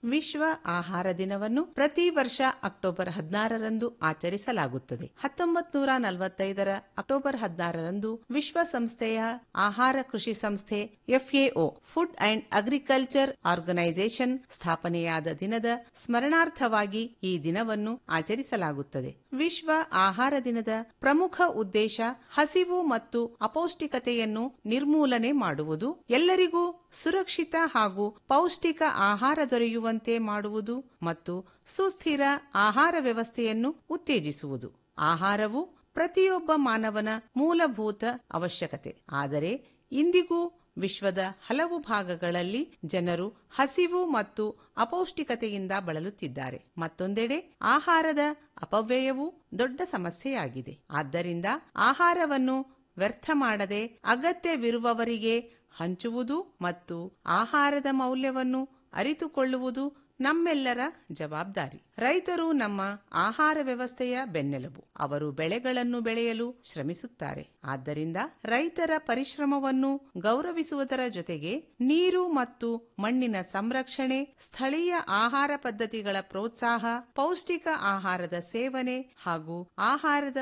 ವಿಶ್ವ ಆಹಾರ ದಿನವನ್ನು ಪ್ರತಿ ವರ್ಷ ಅಕ್ಟೋಬರ್ ಹದಿನಾರರಂದು ಆಚರಿಸಲಾಗುತ್ತದೆ ಹತ್ತೊಂಬತ್ ನೂರ ನಲವತ್ತೈದರ ಅಕ್ಟೋಬರ್ ಹದಿನಾರರಂದು ವಿಶ್ವಸಂಸ್ಥೆಯ ಆಹಾರ ಕೃಷಿ ಸಂಸ್ಥೆ FAO food and agriculture organisation ಸ್ಥಾಪನೆಯಾದ ದಿನದ ಸ್ಮರಣಾರ್ಥವಾಗಿ ಈ ದಿನವನ್ನು ಆಚರಿಸಲಾಗುತ್ತದೆ ವಿಶ್ವ ಆಹಾರ ದಿನದ ಪ್ರಮುಖ ಉದ್ದೇಶ ಹಸಿವು ಮತ್ತು ಅಪೌಷ್ಟಿಕತೆಯನ್ನು ನಿರ್ಮೂಲನೆ ಮಾಡುವುದು ಎಲ್ಲರಿಗೂ ಸುರಕ್ಷಿತ ಹಾಗೂ ಪೌಷ್ಟಿಕ ಆಹಾರ ದೊರೆಯುವಂತೆ ಮಾಡುವುದು ಮತ್ತು ಸುಸ್ಥಿರ ಆಹಾರ ವ್ಯವಸ್ಥೆಯನ್ನು ಉತ್ತೇಜಿಸುವುದು ಆಹಾರವು ಪ್ರತಿಯೊಬ್ಬ ಮಾನವನ ಮೂಲಭೂತ ಅವಶ್ಯಕತೆ ಆದರೆ ಇಂದಿಗೂ ವಿಶ್ವದ ಹಲವು ಭಾಗಗಳಲ್ಲಿ ಜನರು ಹಸಿವು ಮತ್ತು ಅಪೌಷ್ಟಿಕತೆಯಿಂದ ಬಳಲುತ್ತಿದ್ದಾರೆ ಮತ್ತೊಂದೆಡೆ ಆಹಾರದ ಅಪವ್ಯಯವೂ ದೊಡ್ಡ ಸಮಸ್ಯೆಯಾಗಿದೆ ಆದ್ದರಿಂದ ಆಹಾರವನ್ನು ವ್ಯರ್ಥ ಮಾಡದೆ ಅಗತ್ಯವಿರುವವರಿಗೆ ಹಂಚುವುದು ಮತ್ತು ಆಹಾರದ ಮೌಲ್ಯವನ್ನು ಅರಿತುಕೊಳ್ಳುವುದು ನಮ್ಮೆಲ್ಲರ ಜವಾಬ್ದಾರಿ ರೈತರು ನಮ್ಮ ಆಹಾರ ವ್ಯವಸ್ಥೆಯ ಬೆನ್ನೆಲುಬು ಅವರು ಬೆಳೆಗಳನ್ನು ಬೆಳೆಯಲು ಶ್ರಮಿಸುತ್ತಾರೆ ಆದ್ದರಿಂದ ರೈತರ ಪರಿಶ್ರಮವನ್ನು ಗೌರವಿಸುವುದರ ಜೊತೆಗೆ ನೀರು ಮತ್ತು ಮಣ್ಣಿನ ಸಂರಕ್ಷಣೆ ಸ್ಥಳೀಯ ಆಹಾರ ಪದ್ಧತಿಗಳ ಪ್ರೋತ್ಸಾಹ ಪೌಷ್ಟಿಕ ಆಹಾರದ ಸೇವನೆ ಹಾಗೂ ಆಹಾರದ